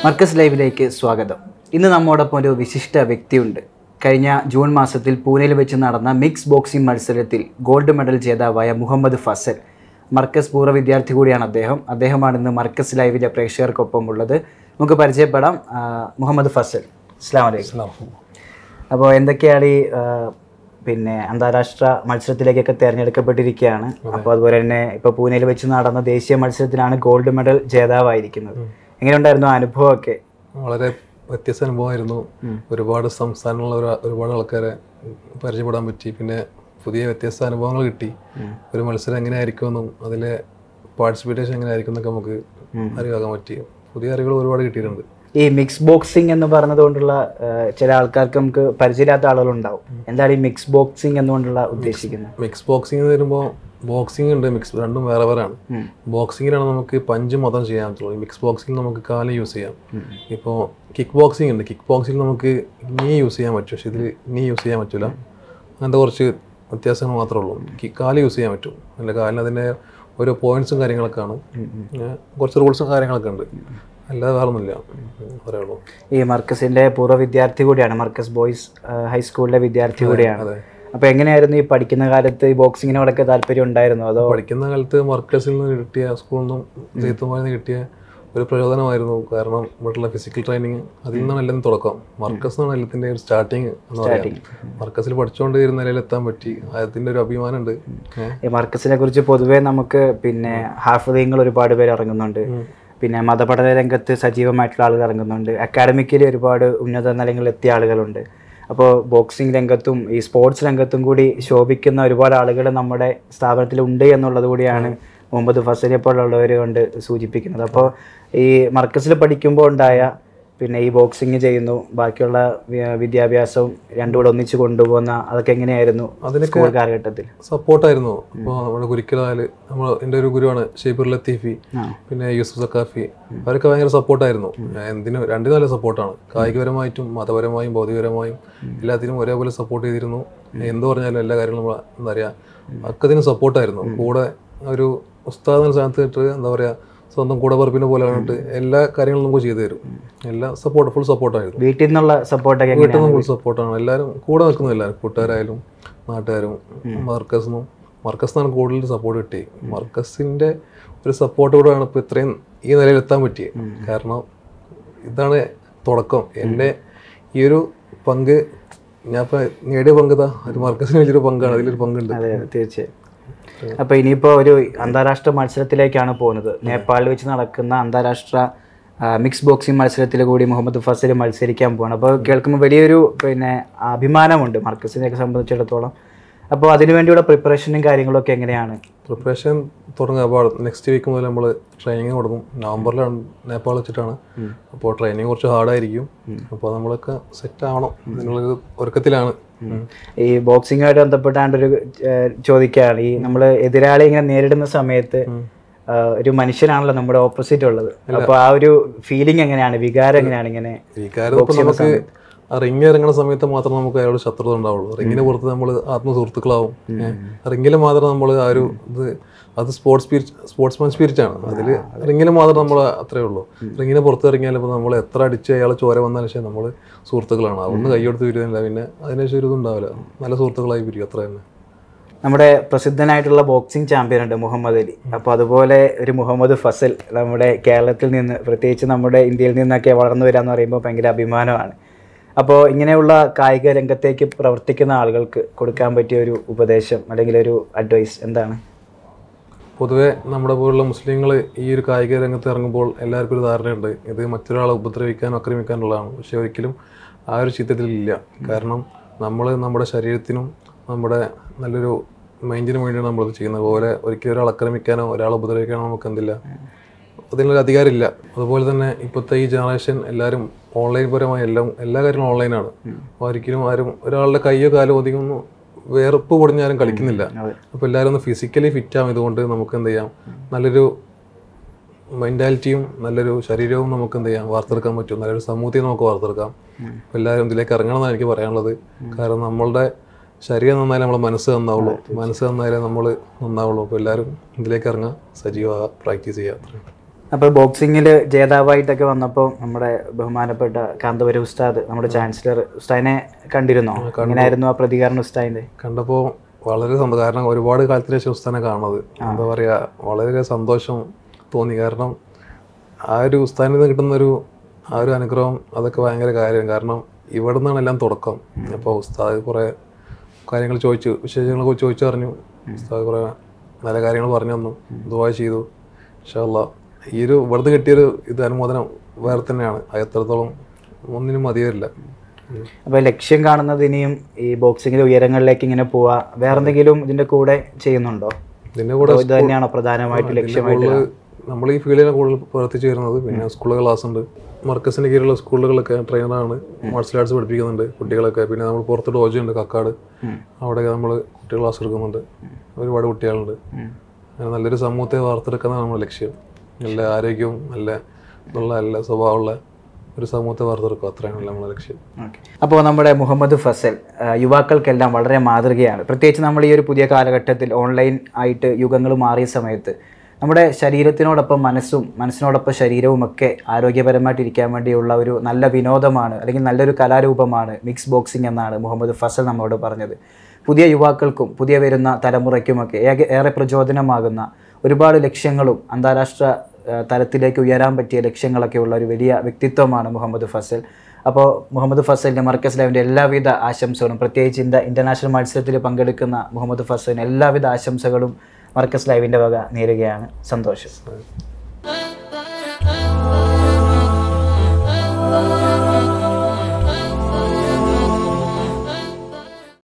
മർക്കസ് ലൈവിലേക്ക് സ്വാഗതം ഇന്ന് നമ്മോടൊപ്പം ഒരു വിശിഷ്ട വ്യക്തിയുണ്ട് കഴിഞ്ഞ ജൂൺ മാസത്തിൽ പൂനെയിൽ വെച്ച് നടന്ന മിക്സ് ബോക്സിംഗ് മത്സരത്തിൽ ഗോൾഡ് മെഡൽ ജേതാവായ മുഹമ്മദ് ഫസൽ മർക്കസ് പൂർവ്വ വിദ്യാർത്ഥി കൂടിയാണ് അദ്ദേഹം അദ്ദേഹമാണ് ഇന്ന് മർക്കസ് ലൈവിലെ പ്രേക്ഷകർക്കൊപ്പം ഉള്ളത് നമുക്ക് പരിചയപ്പെടാം ആ, മുഹമ്മദ് ഫസൽ അസ്സാം വലൈക്കും അപ്പോൾ എന്തൊക്കെയാണ് ഈ ആ, പിന്നെ അന്താരാഷ്ട്ര മത്സരത്തിലേക്കൊക്കെ തിരഞ്ഞെടുക്കപ്പെട്ടിരിക്കുകയാണ് അപ്പോൾ അതുപോലെ തന്നെ ഇപ്പോൾ പൂനെയിൽ വെച്ച് നടന്ന ദേശീയ മത്സരത്തിലാണ് ഗോൾഡ് മെഡൽ ജേതാവായിരിക്കുന്നത് എങ്ങനെയുണ്ടായിരുന്നു ആ അനുഭവമൊക്കെ വളരെ വ്യത്യസ്ത അനുഭവമായിരുന്നു ഒരുപാട് സംസ്ഥാനങ്ങളുള്ള ഒരു- ഒരുപാട് ആൾക്കാരെ പരിചയപ്പെടാൻ പറ്റി പിന്നെ പുതിയ വ്യത്യസ്ത അനുഭവങ്ങൾ കിട്ടി ഒരു മത്സരം എങ്ങനെയായിരിക്കുമെന്നും അതിലെ പാർട്ടിസിപ്പേഷൻ എങ്ങനെയായിരിക്കും എന്നൊക്കെ നമുക്ക് അറിവാക്കാൻ പറ്റി പുതിയ അറിവുകൾ ഒരുപാട് കിട്ടിയിട്ടുണ്ട് ഈ മിക്സ് ബോക്സിംഗ് എന്ന് പറഞ്ഞതുകൊണ്ടുള്ള ആ, ചില ആൾക്കാർക്ക് നമുക്ക് പരിചയമില്ലാത്ത ആളുകളുണ്ടാവും എന്താണ് ഈ മിക്സ് ബോക്സിംഗ് എന്നുകൊണ്ടുള്ള ഉദ്ദേശിക്കുന്നത് മിക്സ് ബോക്സിംഗ് എന്ന് വരുമ്പോൾ ബോക്സിംഗ് ഉണ്ട് മിക്സ് രണ്ടും വേറെ വേറെയാണ് ബോക്സിങ്ങിലാണ് നമുക്ക് പഞ്ച് മതം ചെയ്യാൻ പറ്റുള്ളൂ മിക്സ് ബോക്സിംഗ് നമുക്ക് കാല് യൂസ് ചെയ്യാം ഇപ്പോൾ കിക്ക് ബോക്സിംഗ് ഉണ്ട് കിക്ക് ബോക്സിംഗ് നമുക്ക് നീ യൂസ് ചെയ്യാൻ പറ്റും പക്ഷെ ഇതിൽ നീ യൂസ് ചെയ്യാൻ പറ്റില്ല അങ്ങനത്തെ കുറച്ച് വ്യത്യാസങ്ങൾ മാത്രമേ ഉള്ളൂ കി- കാല് യൂസ് ചെയ്യാൻ പറ്റും അതിൻ്റെ കാലിന് അതിൻ്റെ ഓരോ പോയിന്റ്സും കാര്യങ്ങളൊക്കെ കാണും പിന്നെ കുറച്ച് റൂൾസും കാര്യങ്ങളൊക്കെ ഉണ്ട് അല്ലാതെ വേറെ ഒന്നുമില്ല അത്രേ ഉള്ളൂ ഈ മർക്കസിന്റെ പൂർവ്വ വിദ്യാർത്ഥി കൂടിയാണ് മർക്കസ് ബോയ്സ് ആ, ഹൈസ്കൂളിലെ വിദ്യാർത്ഥി കൂടിയാണ് അതെ അപ്പോൾ എങ്ങനെയായിരുന്നു ഈ പഠിക്കുന്ന കാലത്ത് ഈ ബോക്സിങ്ങിനോടൊക്കെ താല്പര്യം ഉണ്ടായിരുന്നോ അതോ പഠിക്കുന്ന കാലത്ത് മർക്കസിൽ നിന്ന് കിട്ടിയ സ്കൂളിൽ നിന്നും തീർത്ഥമാരിൽ നിന്ന് കിട്ടിയ ഒരു പ്രചോദനമായിരുന്നു കാരണം ഇവിടെയുള്ള ഫിസിക്കൽ ട്രെയിനിങ് അതിൽ നിന്നാണ് എല്ലാം തുടക്കം മർക്കസ് എന്നാണ് എല്ലാത്തിൻ്റെ ഒരു സ്റ്റാർട്ടിങ് എന്ന് പറയാം മർക്കസിൽ പഠിച്ചുകൊണ്ട് ഈ ഒരു നിലയിൽ എത്താൻ പറ്റി അതിൻ്റെ ഒരു അഭിമാനമുണ്ട് ഏ. ഈ മർക്കസിനെ കുറിച്ച് പൊതുവേ നമുക്ക് പിന്നെ ഹാഫിദീങ്ങൾ ഒരുപാട് പേര് ഇറങ്ങുന്നുണ്ട് പിന്നെ മതപഠന രംഗത്ത് സജീവമായിട്ടുള്ള ആളുകൾ ഇറങ്ങുന്നുണ്ട് അക്കാഡമിക്കലി ഒരുപാട് ഉന്നത നിലങ്ങളിൽ എത്തിയ ആളുകളുണ്ട് അപ്പോൾ ബോക്സിംഗ് രംഗത്തും ഈ സ്പോർട്സ് രംഗത്തും കൂടി ശോഭിക്കുന്ന ഒരുപാട് ആളുകൾ നമ്മുടെ സ്ഥാപനത്തിൽ ഉണ്ട് എന്നുള്ളത് കൂടിയാണ് മുഹമ്മദ് ഫസലിനെ പോലുള്ളവർ കൊണ്ട് സൂചിപ്പിക്കുന്നത് അപ്പോൾ ഈ മർക്കസിൽ പഠിക്കുമ്പോൾ ഉണ്ടായ പിന്നെ ഈ ബോക്സിങ് ചെയ്യുന്നു ബാക്കിയുള്ള വി- വിദ്യാഭ്യാസവും രണ്ടും കൂടെ ഒന്നിച്ച് കൊണ്ടുപോകുന്ന അതൊക്കെ എങ്ങനെയായിരുന്നു അതിനൊക്കെ സ്കൂൾ കാലഘട്ടത്തിൽ സപ്പോർട്ടായിരുന്നു ഇപ്പോൾ നമ്മുടെ കുരിക്കലാല് നമ്മൾ എൻ്റെ ഒരു ഗുരുവാണ് ഷെയ്ബുർ ലത്തീഫി ആ. പിന്നെ യൂസുഫ് സക്കാഫി അവരൊക്കെ ഭയങ്കര സപ്പോർട്ടായിരുന്നു എന്തിനും രണ്ടിനും നല്ല സപ്പോർട്ടാണ് കായികപരമായിട്ടും മതപരമായും ഭൗതികപരമായും എല്ലാത്തിനും ഒരേപോലെ സപ്പോർട്ട് ചെയ്തിരുന്നു എന്ത് പറഞ്ഞാലും എല്ലാ കാര്യങ്ങളും നമ്മൾ എന്താ പറയുക അക്കതിനും സപ്പോർട്ടായിരുന്നു കൂടെ ഒരു ഉസ്താദ് എന്ന സ്ഥാനത്ത് എന്താ പറയുക സ്വന്തം കൂടെ പറപ്പിനെ പോലെ കണ്ടിട്ട് എല്ലാ കാര്യങ്ങളും നമുക്ക് ചെയ്തു തരും എല്ലാ സപ്പോർട്ട് ഫുൾ സപ്പോർട്ടായിരുന്നു വീട്ടിൽ നിന്നുള്ള സപ്പോർട്ടൊക്കെ വീട്ടിൽ നിന്ന് ഫുൾ സപ്പോർട്ടാണ് എല്ലാവരും കൂടെ നിൽക്കുന്ന എല്ലാവരും കൂട്ടുകാരായാലും നാട്ടുകാരും മർക്കസിനും മർക്കസിനാണ് കൂടുതൽ സപ്പോർട്ട് കിട്ടി മർക്കസിന്റെ ഒരു സപ്പോർട്ട് കൂടെയാണ് ഇപ്പോൾ ഇത്രയും ഈ നിലയിൽ എത്താൻ പറ്റിയത് കാരണം ഇതാണ് തുടക്കം എൻ്റെ ഈ ഒരു പങ്ക് ഞാൻ ഇപ്പം നേടിയ പങ്ക് ഇതാ ഒരു മർക്കസിന് വലിയൊരു പങ്കാണ് അതിലൊരു പങ്കുണ്ട് അതെ അതെ, തീർച്ചയായും അപ്പൊ ഇനിയിപ്പോ ഒരു അന്താരാഷ്ട്ര മത്സരത്തിലേക്കാണ് പോകുന്നത് നേപ്പാളിൽ വെച്ച് നടക്കുന്ന അന്താരാഷ്ട്ര ആ, മിക്സ് ബോക്സിംഗ് മത്സരത്തിൽ കൂടി മുഹമ്മദ് ഫസൽ മത്സരിക്കാൻ പോവാണ് അപ്പോൾ കേൾക്കുമ്പോൾ വലിയൊരു പിന്നെ അഭിമാനമുണ്ട് മർക്കസിനെയൊക്കെ സംബന്ധിച്ചിടത്തോളം അപ്പോൾ അതിനുവേണ്ടിയുള്ള പ്രിപ്പറേഷനും കാര്യങ്ങളൊക്കെ എങ്ങനെയാണ് പ്രിപ്പറേഷൻ തുടങ്ങുക അപ്പോൾ നെക്സ്റ്റ് വീക്ക് മുതൽ നമ്മൾ ട്രെയിനിങ് തുടങ്ങും നവംബറിലാണ് നേപ്പാൾ വെച്ചിട്ടാണ് അപ്പോൾ ട്രെയിനിങ് കുറച്ച് ഹാർഡായിരിക്കും അപ്പോൾ നമ്മളൊക്കെ സെറ്റ് ആവണം അതിനുള്ളൊരു ഒരുക്കത്തിലാണ് ഉം. ഈ ബോക്സിങ്ങുമായിട്ട് ബന്ധപ്പെട്ടാണ്ട് ഒരു ചോദിക്കുകയാണ് ഈ നമ്മൾ എതിരാളി ഇങ്ങനെ നേരിടുന്ന സമയത്ത് ആ, ഒരു മനുഷ്യനാണല്ലോ നമ്മുടെ ഓപ്പോസിറ്റ് ഉള്ളത് അപ്പോൾ ആ ഒരു ഫീലിംഗ് എങ്ങനെയാണ് വികാരം എങ്ങനെയാണ് ഇങ്ങനെ ഈ കാര്യം ഇപ്പം നമുക്ക് ആ റിങ് ഇറങ്ങുന്ന സമയത്ത് മാത്രം നമുക്ക് അയാളോട് ശത്രുത ഉണ്ടാവുള്ളൂ റിങ്ങിന് പുറത്ത് നമ്മൾ ആത്മസുഹൃത്തുക്കളാവും റിങ്ങിൽ മാത്രം നമ്മൾ ആ ഒരു ഇത് അത് സ്പോർട്സ് സ്പിരിറ്റ് സ്പോർട്സ്മാൻ സ്പിരിറ്റ് ആണ് അതിൽ റിങ്ങിൽ മാത്രം നമ്മൾ അത്രേ ഉള്ളൂ റിങ്ങിന് പുറത്ത് ഇറങ്ങിയാൽ ഇപ്പോൾ നമ്മൾ എത്ര അടിച്ച് അയാൾ ചോര വന്നാലും ശേഷം നമ്മൾ സുഹൃത്തുക്കളാണ് അവിടുന്ന് കൈയെടുത്ത് പിരിയുന്നില്ല പിന്നെ അതിനുശേഷം ഒരു ഇതുണ്ടാവില്ല നല്ല സുഹൃത്തുക്കളായി പിരിയും അത്ര തന്നെ നമ്മുടെ പ്രസിദ്ധനായിട്ടുള്ള ബോക്സിംഗ് ചാമ്പ്യൻ ഉണ്ട് മുഹമ്മദ് അലി അപ്പോൾ അതുപോലെ ഒരു മുഹമ്മദ് ഫസൽ നമ്മുടെ കേരളത്തിൽ നിന്ന് പ്രത്യേകിച്ച് നമ്മുടെ ഇന്ത്യയിൽ നിന്നൊക്കെ വളർന്നു വരാന്ന് പറയുമ്പോൾ ഭയങ്കര അഭിമാനമാണ് അപ്പോൾ ഇങ്ങനെയുള്ള കായിക രംഗത്തേക്ക് പ്രവർത്തിക്കുന്ന ആളുകൾക്ക് കൊടുക്കാൻ പറ്റിയ ഒരു ഉപദേശം അല്ലെങ്കിൽ ഒരു അഡ്വൈസ് എന്താണ് പൊതുവെ നമ്മുടെ പോലുള്ള മുസ്ലിങ്ങൾ ഈ ഒരു കായിക രംഗത്ത് ഇറങ്ങുമ്പോൾ എല്ലാവർക്കും ഒരു ധാരണയുണ്ട് ഇത് മറ്റൊരാളെ ഉപദ്രവിക്കാനോ ആക്രമിക്കാനുള്ളതാണ് പക്ഷെ ഒരിക്കലും ആ ഒരു ചിത്രത്തിലില്ല കാരണം നമ്മൾ നമ്മുടെ ശരീരത്തിനും നമ്മുടെ നല്ലൊരു മൈൻഡിനും വേണ്ടിയാണ് നമ്മളത് ചെയ്യുന്നത് പോലെ ഒരിക്കലും ഒരാൾ ആക്രമിക്കാനോ ഒരാളെ ഉപദ്രവിക്കാനോ നമുക്ക് എന്തില്ല അതിനൊരു അധികാരമില്ല അതുപോലെ തന്നെ ഇപ്പോഴത്തെ ഈ ജനറേഷൻ എല്ലാവരും ഓൺലൈൻ പരമായ എല്ലാം എല്ലാ കാര്യങ്ങളും ഓൺലൈനാണ് അപ്പോൾ ഒരിക്കലും ആരും ഒരാളുടെ കയ്യോ കാലോ ഒതുങ്ങുന്നു വേർപ്പ് പൊടിഞ്ഞാലും കളിക്കുന്നില്ല അതെ. അപ്പോൾ എല്ലാവരും ഒന്ന് ഫിസിക്കലി ഫിറ്റ് ആവും ഇതുകൊണ്ട് നമുക്ക് എന്ത് ചെയ്യാം നല്ലൊരു മെൻറ്റാലിറ്റിയും നല്ലൊരു ശരീരവും നമുക്ക് എന്ത് ചെയ്യാം വാർത്തെടുക്കാൻ പറ്റും നല്ലൊരു സമൂഹത്തെ നമുക്ക് വാർത്തെടുക്കാം അപ്പോൾ എല്ലാവരും ഇതിലേക്ക് ഇറങ്ങണം എന്നാണ് എനിക്ക് പറയാനുള്ളത് കാരണം നമ്മളുടെ ശരീരം നന്നായാലേ നമ്മളെ മനസ്സ് നന്നാവുള്ളൂ മനസ്സ് നന്നായാലേ നമ്മൾ നന്നാവുള്ളൂ അപ്പോൾ എല്ലാവരും ഇതിലേക്ക് ഇറങ്ങുക സജീവ പ്രാക്ടീസ് ചെയ്യുക അത്രയും അപ്പോൾ ബോക്സിങ്ങിൽ ജേതാവായിട്ടൊക്കെ വന്നപ്പോൾ നമ്മുടെ ബഹുമാനപ്പെട്ട കാന്തപുരം ഉസ്താദ് നമ്മുടെ ചാൻസലർ ഉസ്താദിനെ കണ്ടിരുന്നോ എങ്ങനെയായിരുന്നു ആ പ്രതികരണം ഉസ്താദിന്റെ കണ്ടപ്പോൾ വളരെ സന്തോഷം കാരണം ഒരുപാട് കാലത്തിന് ശേഷം ഉസ്താനെ കാണുന്നത് എന്താ പറയുക വളരെ സന്തോഷം തോന്നി കാരണം ആ ഒരു ഉസ്താനിൽ നിന്ന് കിട്ടുന്ന ഒരു ആ ഒരു അനുഗ്രഹം അതൊക്കെ ഭയങ്കര കാര്യം കാരണം ഇവിടെ നിന്നാണ് എല്ലാം തുടക്കം അപ്പോൾ ഉസ്താദ് കുറേ കാര്യങ്ങൾ ചോദിച്ചു വിശേഷങ്ങളൊക്കെ ചോദിച്ചു പറഞ്ഞു ഉസ്താദ് കുറേ നല്ല കാര്യങ്ങൾ പറഞ്ഞു തന്നു ദുബാ ചെയ്തു ഇൻഷാല്ല ഈ ഒരു ഇവിടുന്ന് കിട്ടിയൊരു ഇത് അനുമോദനം വേറെ തന്നെയാണ് അത് എത്രത്തോളം ഒന്നിനും മതിയാവില്ല ഉം. അപ്പോൾ ലക്ഷ്യം കാണുന്നത് ഇനിയും ഈ ബോക്സിങ്ങിലെ ഉയരങ്ങളിലേക്ക് ഇങ്ങനെ പോവാ വേറെന്തെങ്കിലും ഇതിന്റെ കൂടെ ചെയ്യുന്നുണ്ടോ ഇതിൻ്റെ കൂടെ അതോ ഇത് തന്നെയാണോ പ്രധാനമായിട്ട് ലക്ഷ്യമായിട്ട് കൂടുതൽ നമ്മൾ ഈ ഫീൽഡിലാണ് കൂടുതൽ പ്രവർത്തിച്ചു വരുന്നത് പിന്നെ സ്കൂളുകൾ ക്ലാസ് ഉണ്ട് മർക്കസിന് കീഴിലുള്ള സ്കൂളുകളൊക്കെ ട്രെയിനറാണ് മാർഷൽ ആർട്സ് പഠിപ്പിക്കുന്നുണ്ട് കുട്ടികളൊക്കെ പിന്നെ നമ്മൾ പുറത്ത് ഡോജ് ഉണ്ട് കക്കാട് അവിടെയൊക്കെ നമ്മൾ കുട്ടികൾ ക്ലാസ് എടുക്കുന്നുണ്ട് ഒരുപാട് കുട്ടികളുണ്ട് അങ്ങനെ നല്ലൊരു സമൂഹത്തെ വാർത്തെടുക്കുന്നതാണ് നമ്മുടെ ലക്ഷ്യം നല്ല ആരോഗ്യവും നല്ല നല്ല നല്ല സ്വഭാവമുള്ള ഒരു സമൂഹത്തെ വാർത്തെടുക്കുക അത്രയാണ് നമ്മുടെ ലക്ഷ്യം അപ്പോൾ നമ്മുടെ മുഹമ്മദ് ഫസൽ ആ, യുവാക്കൾക്കെല്ലാം വളരെ മാതൃകയാണ് പ്രത്യേകിച്ച് നമ്മൾ ഈ ഒരു പുതിയ കാലഘട്ടത്തിൽ ഓൺലൈൻ ആയിട്ട് യുഗങ്ങൾ മാറിയ സമയത്ത് നമ്മുടെ ശരീരത്തിനോടൊപ്പം മനസ്സും മനസ്സിനോടൊപ്പം ശരീരവും ഒക്കെ ആരോഗ്യപരമായിട്ട് ഇരിക്കാൻ വേണ്ടിയുള്ള ഒരു നല്ല വിനോദമാണ് അല്ലെങ്കിൽ നല്ലൊരു കലാരൂപമാണ് മിക്സ് ബോക്സിംഗ് എന്നാണ് മുഹമ്മദ് ഫസൽ നമ്മളോട് പറഞ്ഞത് പുതിയ യുവാക്കൾക്കും പുതിയ വരുന്ന തലമുറയ്ക്കുമൊക്കെ ഏക- ഏറെ പ്രചോദനമാകുന്ന ഒരുപാട് ലക്ഷ്യങ്ങളും അന്താരാഷ്ട്ര ആ, തലത്തിലേക്ക് ഉയരാൻ പറ്റിയ ലക്ഷ്യങ്ങളൊക്കെ ഉള്ള ഒരു വലിയ വ്യക്തിത്വമാണ് മുഹമ്മദ് ഫസൽ അപ്പോൾ മുഹമ്മദ് ഫസലിൻ്റെ മർക്കസ് ലൈവിൻ്റെ എല്ലാവിധ ആശംസകളും പ്രത്യേകിച്ച് ഇന്ത്യ ഇൻ്റർനാഷണൽ മത്സരത്തിൽ പങ്കെടുക്കുന്ന മുഹമ്മദ് ഫസലിന് എല്ലാവിധ ആശംസകളും മർക്കസ് ലൈവിൻ്റെ വക നേരുകയാണ് സന്തോഷം Oh